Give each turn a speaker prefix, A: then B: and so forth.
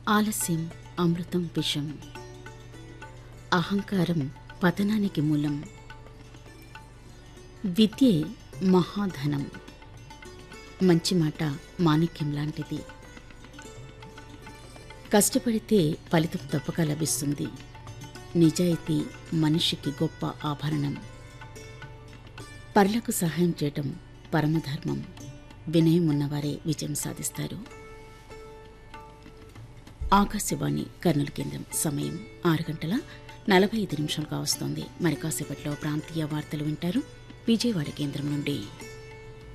A: ఆలస్యం అమృతం విషం అహంకారం పతనానికి మూలం విద్యే మహాధనం మంచి మాట మాణిక్యం లాంటిది కష్టపడితే ఫలితం తప్పక లభిస్తుంది నిజాయితీ మనిషికి గొప్ప ఆభరణం పరులకు సహాయం చేయటం పరమధర్మం వినయం ఉన్నవారే విజయం సాధిస్తారు ఆకాశవాణి కర్నూలు కేంద్రం సమయం ఆరు గంటల నలభై ఐదు నిమిషాలుగా వస్తోంది మరి కాసేపట్లో ప్రాంతీయ వార్తలు వింటారు విజయవాడ కేంద్రం నుండి